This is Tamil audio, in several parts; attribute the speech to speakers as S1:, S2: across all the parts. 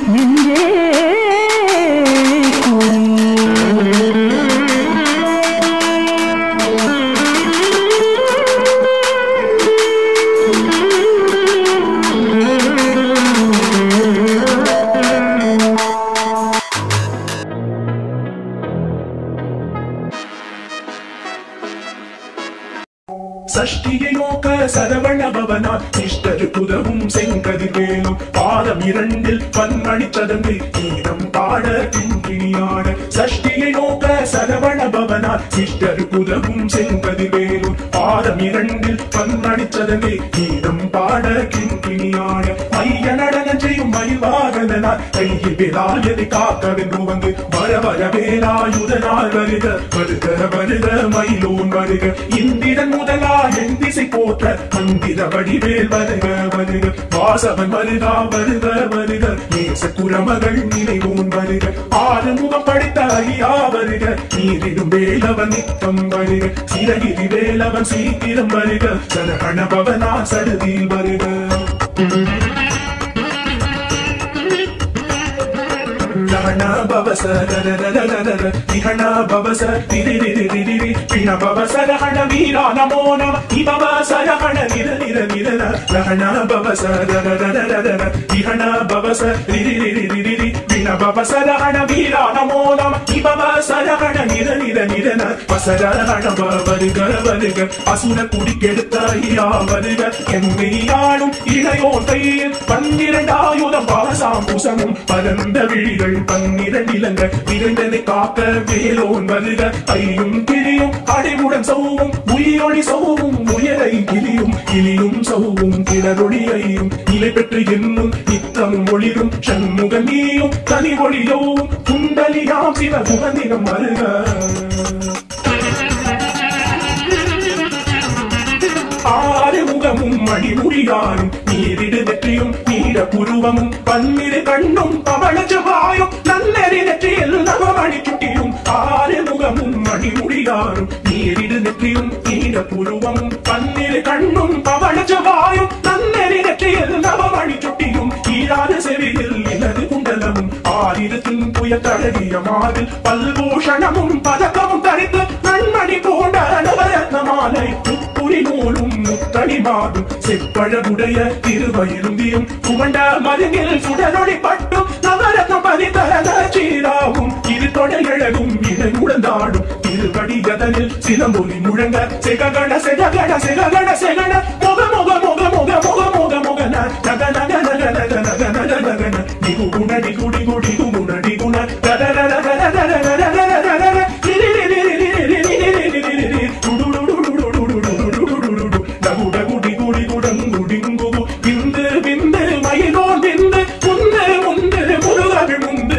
S1: நெஞ்சே கூறு
S2: சஷ்டியை நோக்க சரவண பவனார் இஷ்டரு குதவும் செங்கதிர்வேலும் பாதம் இரண்டில் பன்மணி ததங்கு கீதம் பாட கிங்கிணியாட சஷ்டியை நோக்க சரவண பவனார் இஷ்டரு குதவும் செங்கதிர்வேலும் பாதம் இரண்டில் பன்மணி ததங்கு கீதம் பாட கிங்கிணியாட மைய நடனம் செய்யும் மயில்வாகனார் கையில் வேலாயதை காக்கவென்று வந்து வர வர வேலாயுதனால் வருக வருக வருக மயிலோன் வருக இந்திரன் முதலா என் திசை போற்ற மந்திர வடிவேல் வருக வருக வாசவன் வருகா வருக வருக நேச குரமகள் நினைவோன் வருக ஆறு முகம் படைத்த ஐயா வருக நீரிடும் வேலவன் நித்தம் வருக சிறகிரி வேலவன் சீக்கிரம் வருக சரகண பவனா சடுதியில் வருக ரமண பவச ரரரரரரர நிகண பவச திரிரிரிரிரிரி பிண பவச ரஹண வீரா நமோ நம இபவ சரஹண நிர நிர நிரர ரஹண பவச ரரரரரரர நிகண பவச ரிரிரிரிரிரி பிண பவச ரஹண வீரா நமோ நம இபவ சரஹண நிர நிர நிரன வசரஹண வருக வருக அசுர குடிக்கெடுத்த ஐயா வருக என்னை ஆளும் இளையோன் கையில் பன்னிரண்டாயுதம் பாசாம் புசமும் பரந்த விழிகள் பன்னிரண்டிலங்க விரைந்தனை காக்க வேலோன் வருக ஐயும் கிளியும் அடைவுடன் சௌவும் உயிரொளி சௌவும் உயரை கிளியும் கிளியும் சௌவும் கிளரொளி ஐயும் நிலை பெற்று என்னும் நித்தம் ஒளிரும் சண்முக நீயும் தனி ஒளியோவும் குண்டலியாம் சிவ குகந்திரம் வருக ஆறு முகமும் மணிமுடியாரும் நீரிடு நெற்றியும் நீர புருவமும் பன்னிரு கண்ணும் பவள ஜபாயும் நன்னெறி நெற்றியில் நவமணி சுட்டியும் ஆறு முகமும் மணிமுடியாரும் நீரிடு நெற்றியும் நீர புருவமும் பன்னிரு கண்ணும் பவள ஜபாயும் நன்னெறி நெற்றியில் நவமணி சுட்டியும் ஈராத செவியில் இலது குண்டலமும் ஆயிரத்தின் புய தழகிய மாறில் பல்பூஷணமும் பதக்கமும் தரித்து நன்மணி போன்ற நவரத்ன மாலை புரி நூலும் முத்தணி மாதும் செப்பழகுடைய திருவயிருந்தியும் புகண்ட மருங்கில் சுடரொளி பட்டும் நவரத்னம் பதித்தரத சீராவும் இரு தொடையழகும் இணை முழந்தாடும் திருவடி கதனில் சிலம்பொலி முழங்க செககண செககண செககண செகண முக முக முக முக முக முக முக நக நக நக நக நக நக நக நக நிகு குண நிகு நிகு நிகு குண நிகுண நக நக நக நக நக நக நக நக நக நிரி நிரி நிரி நிரி நிரி நிரி நிரி நிரி டுடு டுடு டுடு டுடு டுடு டுடு டுடு டுடு டகு டகு டிகு டிகு டங்கு டிங்கு விந்து விந்து மயிலோன் விந்து முந்து முந்து முருகர்கள் முந்து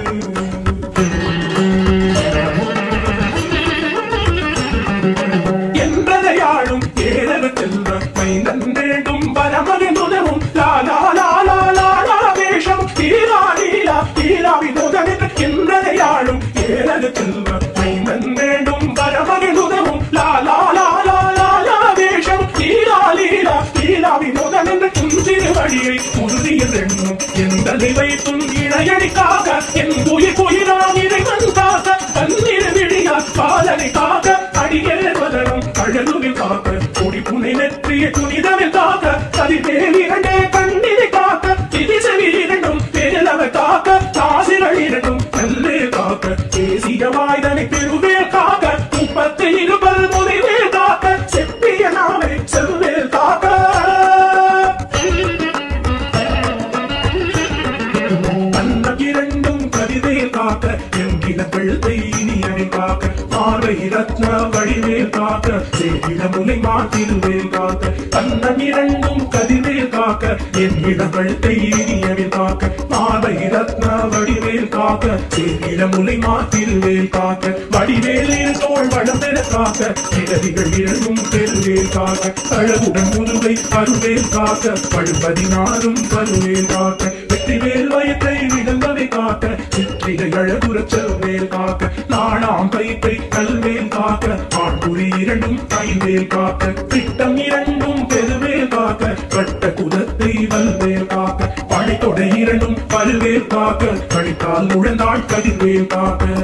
S2: என்பதையாளும் ஏழவு செல்வ மைந்தன் வேண்டும் பரமகன் உதவும் லாலா லாலா லாலா வேஷம் தீரா லீலா தீரா வினோதன் என்பதையாளும் ஏழவு செல்வ மைந்தன் வேண்டும் பரமகன் உதவும் லாலா லாலா லாலா வேஷம் தீரா லீலா தீரா வினோதன் என்ற சிறு வழியை உறுதியில் எண்ணும் எந்ததை வைத்தும் இணையடிக்காக என் உயிர் உயிராம் இறைவன் காக்க தன்னிரு விழியா பாலனை காக்க அடியே வதரும் அழகுவில் காக்க கொடி புனை நெற்றிய துணிதவில் காக்க கதிர்வேல் இரண்டே கண்ணினை காக்க திதி செவி இரண்டும் பேரளவை காக்க தாசிகள் இரண்டும் நல்லே காக்க தேசிய வாய்தனை பெருவேல் காக்க முப்பத்து இருபது முனைவேல் காக்க செப்பிய நாவை செவ்வேல் காக்க அன்னம் இரண்டும் கவிதையில் காக்க என்கிற பிள்ளை இனியனை காக்க பார்வை ரத்ன வடிவேல் காக்க சேவிட முலை மாத்திருவேல் காக்க அன்னம் இரண்டும் கதிவேல் காக்க என்கிற பிள்ளை இனியவில் காக்க பார்வை ரத்ன வடிவேல் காக்க சேவிட முலை மாத்திருவேல் காக்க வடிவேல் இரு தோள் வளம் பெற காக்க இடதிகள் இரண்டும் பெருவேல் காக்க அழகுடன் முதுகை அருவேல் காக்க பழுபதினாறும் பருவேல் காக்க வெற்றிவேல் வயத்தை விடங்கவை காக்க சிற்றிகை அழகுறச் செல்வேல் காக்க நாணாம் கயிற்றை கல்வேல் காக்க ஆண்புரி இரண்டும் ஐவேல் காக்க திட்டம் இரண்டும் பெருவேல் காக்க கட்ட குதத்தை வல்வேல் காக்க படைத்தொடை இரண்டும் பல்வேல் காக்க கழித்தால் உழந்தாள் கதிர்வேல் காக்க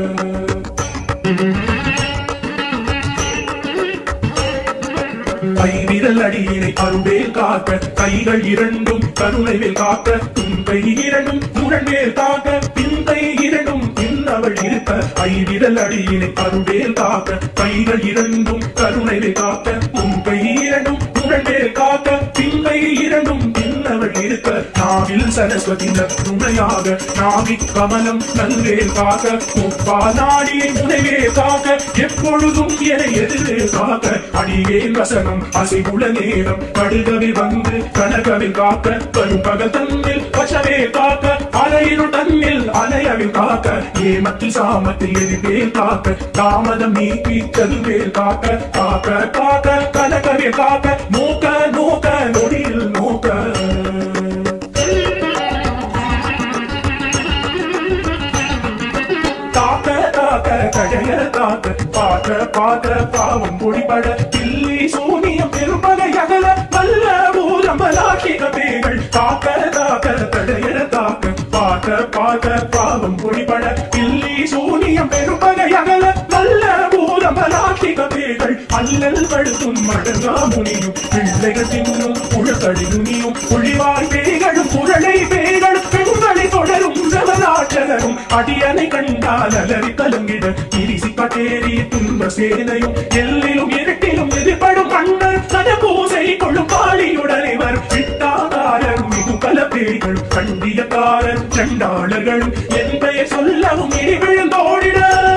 S2: கை விரல் அடியினை அருள்வேல் காக்க கைகள் இரண்டும் கருணைவேல் காக்க தும்பை இரண்டும் முரண்வேல் காக்க பிந்தை இரண்டும் பின்னவள் இருக்க கை விரல் அடியினை அருள்வேல் காக்க கைகள் இரண்டும் கருணைவேல் காக்க தும்பை இரண்டும் முரண்வேல் காக்க பிந்தை இரண்டும் பின்னவள் இருக்க நாவில் சரஸ்வதி துணையாக நாவி கமலம் நல்வேல் காக்க முப்பா நாடியை முனைவே காக்க எப்பொழுதும் என எதிரே காக்க அடியேன் வசனம் அசைவுள்ள நேரம் கடுகவில் வந்து கனகவில் காக்க வரும் பகல் தன்னில் வசவே காக்க அலையினுள் தன்னில் அலையவில் காக்க ஏமத்தில் சாமத்தில் எதிர்வேல் காக்க தாமதம் நீக்கி கதுவேல் காக்க காக்க காக்க கனகவில் காக்க நோக்க நோக்க நொடியில் நோக்க காக்க காக்க கடைய காக்க பாக்க பாக்க பாவம் பொடிபட பில்லி சூனியம் பெரும்பகை அகல வல்ல ஊரம்பலாட்சிக பேகள் காக்க காக்க கடைய காக்க பாக்க பாக்க பாவம் பொடிபட பில்லி சூனியம் பெரும்பகை அகல வல்ல ஊரம்பலாட்சிக பேகள் அல்லல் படுத்தும் மடங்கா முனியும் பிள்ளைகள் தின்னும் உழக்கடி நுனியும் ஒளிவாய் பேய்களும் குரலை பேய்களும் பெண்களை தொடரும் ரவராட்சகரும் அடியனை கண்டால் அலறி கலங்கிட இரிசி கட்டேறி துன்ப சேனையும் எல்லிலும் இருட்டிலும் எதிர்படும் மன்னர் கனபூசை கொள்ளும் காளியுடனைவர் விட்டாதாரர் மிகு கலப்பேய்கள் கண்டியக்காரர் சண்டாளர்களும் என் பெயர் சொல்லவும் இடி விழுந்தோடிட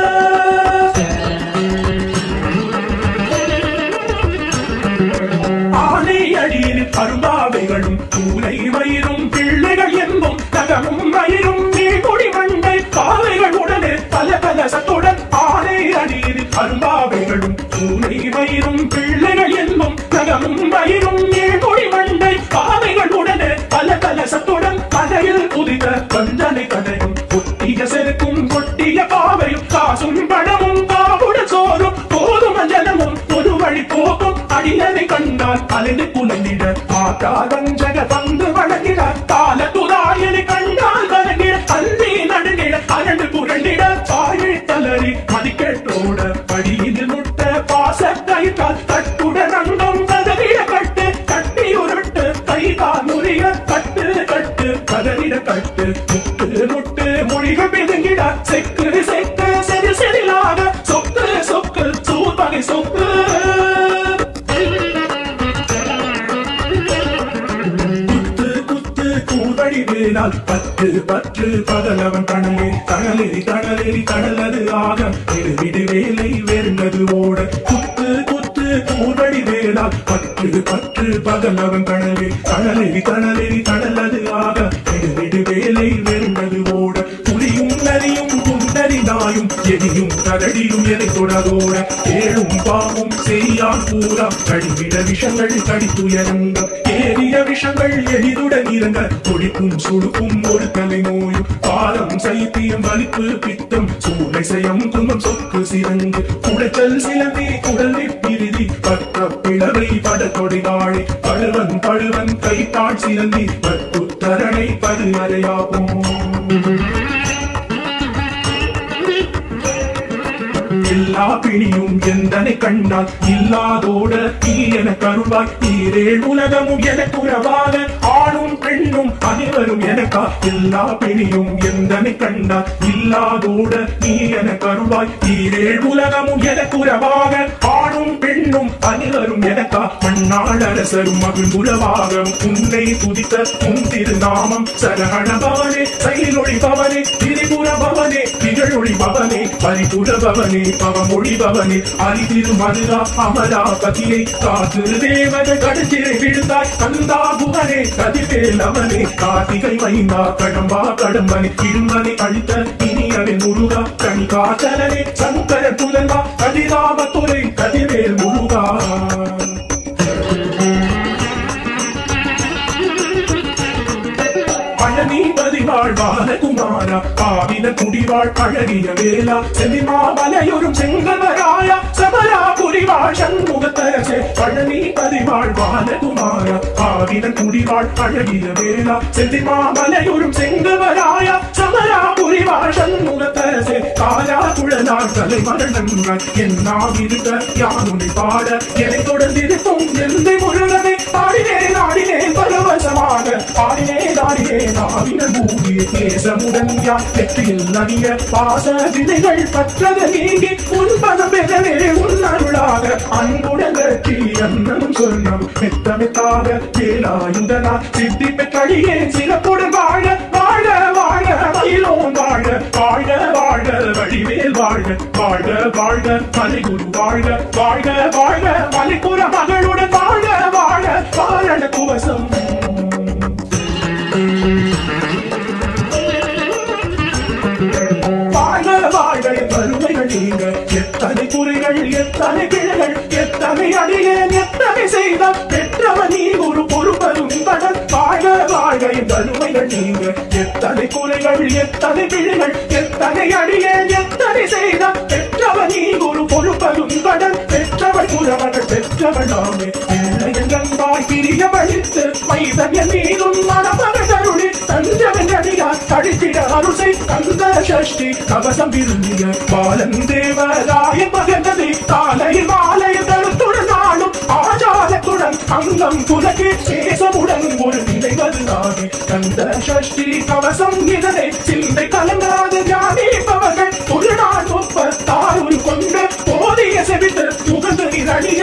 S2: ஆனை அடியில் அரும்பாவைகளும் பூனை மயிரும் பிள்ளைகள் என்பும் நகமும் மயிரும் நீகுடி மண்டை பாவைகள் உடனே பல பல சத்துடன் ஆனை அடியில் அரும்பாவைகளும் பூனை மயிரும் பிள்ளைகள் என்பும் நகமும் மயிரும் நீகுடி மண்டை பாவைகள் உடனே பல பல சத்துடன் கதையில் குதித்த வஞ்சனை கதையும் ஒட்டிய செருக்கும் கொட்டிய பாவையும் காசும் பணமும் காவுட சோறும் போதும் ஜனமும் ஒரு வழி போக்கும் அடியனை கண்டால் அலைந்து குலந்திட மாதா வஞ்சக தந்து வழங்கிட கால துதாயனை கண்டால் கலங்கிட அந்தி நடுங்கிட அரண்டு புரண்டிட பாயை தளறி மதிக்கெட்டோட படியில் முட்ட பாச கைத்தால் தட்டுட ரங்கம் கதறிட கட்டு கட்டி உருட்டு கை கால் முறிய கட்டு கட்டு கதறிட கட்டு முட்டு முட்டு மொழிகள் பிதுங்கிட செக்கு செக்கு செதில் செதிலாக சொக்கு சொக்கு சூப்பகை சொக்கு குத்து குத்து கூவடி வேலால் பத்து பற்று பகலவன் கணலே தணலேறி தணலேறி தணலது ஆக விடு விடு வேலை வெறுந்தது ஓட குத்து குத்து கூவடி வேலால் பற்று பற்று பகலவன் கணலே தணலேறி தணலேறி தணலது ஆக விடு விடு வேலை வெறுந்தது ஓட புலியும் நரியும் குண்டரிதாயும் எரியும் கரடியும் எதை தொடரோட ஏழும் பாவும் செய்யான் பூரா கடிவிட விஷங்கள் கடித்துயரங்க ஏறிய விஷங்கள் எளிதுடன் இறங்க கொடிக்கும் சுடுக்கும் ஒரு தலை நோயும் பாலம் சைத்தியம் வலிப்பு பித்தம் சூளை செய்யம் துன்பம் சொக்கு சிறங்கு குடைச்சல் சிலந்தி குடல் பிரிதி பக்க பிளவை படத்தொடை வாழை பழுவன் பழுவன் கைத்தாள் சிலந்தி பற்புத்தரணை பது அறையாகும் எல்லா பிணியும் எந்தனை கண்டால் இல்லாதோட நீ என கருவாய் நீரேழ் உலகமும் எனக்கு உறவாக ஆணும் பெண்ணும் அனைவரும் எனக்கா எல்லா பிணியும் எந்தனை கண்டால் இல்லாதோட நீ என கருவாய் நீரேழ் உலகமும் எனக்கு உறவாக ஆணும் பெண்ணும் அனைவரும் எனக்கா மண்ணாள் அரசரும் மகிழ்ந்துறவாக உன்னை துதித்த உன் திருநாமம் சரகண பவனே செயலொளி பவனே திரிபுர பவனே திகழொளி பவனே பரிபுர பவனே பவமொழி பவனே அரிதிரு மதுரா அமராபதியை காத்து தேவத கடுச்சிறை விழுந்தாய் கந்தா புகனே கதிர்வேல் அவனே கார்த்திகை மைந்தா கடம்பா கடம்பனே இருமனை அழித்த இனியவன் முருகா கணிகாச்சலனே சங்கர புலன்பா கதிராமத்துறை கதிர்வேல் முருகா பழனி பதிவாழ் பாலகுமாரா பாவின குடிவாழ் அழகிய வேலா செல்லிமா மலையொரும் செங்கவராயா சமரா புரிவாழ் சண்முகத்தரசே பழனி பதிவாழ் பாலகுமாரா பாவின குடிவாழ் அழகிய வேலா செல்லிமா மலையொரும் செங்கவராயா சமரா புரிவாழ் சண்முகத்தரசே காலா குழலார் தலை மரணங்கள் என் நாவிருக்க யானுனை பாட என்னை தொடர்ந்திருக்கும் எந்தை முருகனை ஆடினேன் ஆடினேன் பரவசமாக ஆடினேன் ஆடினேன் ஆடின பூமியை தேசமுடன் யார் வெற்றியில் நடிய பாச விதைகள் பற்றது நீங்கி உன்பதம் பெறவே உன் அருளாக அன்புடன் வெற்றி அன்னம் சொன்னம் மெத்த மெத்தாக வேலாயுதனா சித்தி பெற்றடியே சிறப்புடன் வாழ வாழ வாழ மயிலோன் வாழ வாழ வாழ வடிவேல் வாழ வாழ வாழ மலைகுரு வாழ வாழ வாழ மலைப்புற மகளுடன் வாழ வாழ வாழ குவசம் வாழ வாழ வறுமைகள் நீங்க எத்தனை குறைகள் எத்தனை கிளைகள் எத்தனை அடியேன் எத்தனை செய்த பெற்றவன் நீ ஒரு பொறுப்பதும் கடன் வாழ வாழ வறுமைகள் நீங்க எத்தனை குறைகள் எத்தனை கிளைகள் எத்தனை அடியேன் எத்தனை செய்த பெற்றவன் நீ ஒரு பொறுப்பதும் கடன் பெற்றவள் புறவர்கள் பெற்றவளாமே பிள்ளையங்கள்வாய் பிரிய வழித்து மைதன் மீதும் மனமகள் அருளி தஞ்சவன் அடியார் தடித்திட அருசை கந்த சஷ்டி கவசம் விரும்பிய பாலன் தேவராய மகனதை தாலையில் மாலையில் தருத்துடன் நாளும் ஆஜாலத்துடன் அங்கம் துலகி சேசமுடன் ஒரு நினைவது நாகி கந்த சஷ்டி கவசம் இதனை சிந்தை கலங்காத தியானிப்பவர்கள் ஒரு நாள் முப்பத்தாறு கொண்டு போதிய செவித்து முகந்து நிரடிய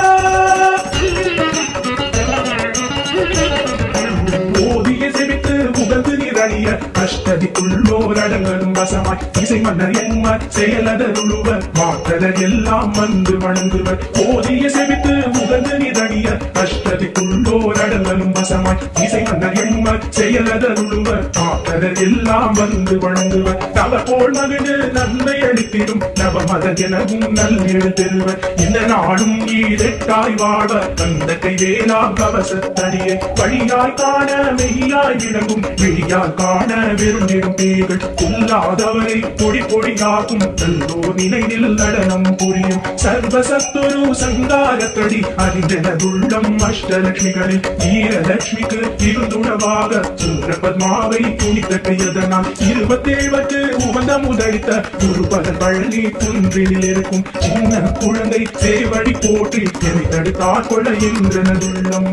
S2: ஓதிய செவித்து முகந்து நிரழிய அஷ்டதிக்குள்ளோர் அடங்கலும் வசமாய் இசை மன்னர் என்மர் செயலதருளுவர் மாற்றலர் எல்லாம் வந்து வணங்குவர் ஓதிய செவித்து முகந்து நிரழிய அஷ்டதிக்குள்ளோர் அடங்கலும் வசமாய் இசை மன்னர் என்மர் செயலதருளுவர் மாற்றலர் எல்லாம் வந்து வணங்குவர் தவ போல் மகிழ்ந்து நன்மை அளித்திடும் நவமத எனவும் நல்நெழு பெறுவர் இந்த நாடும் ஈரெட்டாய் வாழ அந்த கைவேலா கவசத்தடியை வழியாய் காண மெய்யாய் விளங்கும் விழியால் காண விரும்பிடும் பேர்கள் இல்லாதவரை பொடி பொடியாகும் நல்லோர் நினைவில் நடனம் புரியும் சர்வசத்துரு சங்காரத்தடி அறிந்தனதுள்ளம் அஷ்டலட்சுமிகளில் வீரலட்சுமிக்கு இருந்துணவாக சூர பத்மாவை துணித்த கையதனால் இருபத்தேழுக்கு உகந்த முதலித்த குருபதன் பழனி குன்றில் இருக்கும் சின்ன குழந்தை சேவடி போற்றி என்னை தடுத்தாற் கொள்ள என்றனதுள்ளம்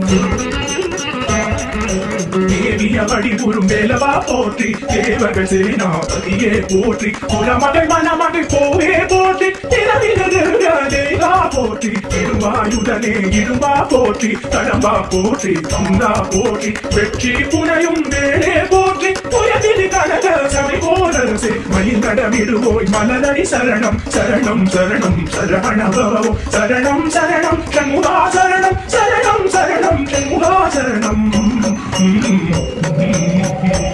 S2: தேவிய வடிவுறும் வேலவா போற்றி தேவர்கள் சேனாபதியே போற்றி குலமகள் மணமகள் போவே போற்றி திறவினதேகா போற்றி இருவாயுடனே இருவா போற்றி தடம்பா போற்றி கந்தா போற்றி வெற்றி புனையும் வேளே போற்றி புயதிரி கனக சபை போரரசே மயிலடமிடுவோய் மலரடி சரணம் சரணம் சரணம் சரவணபவோ சரணம் சரணம் சண்முகா சரணம் சரணம் சரணம் சண்முகா சரணம்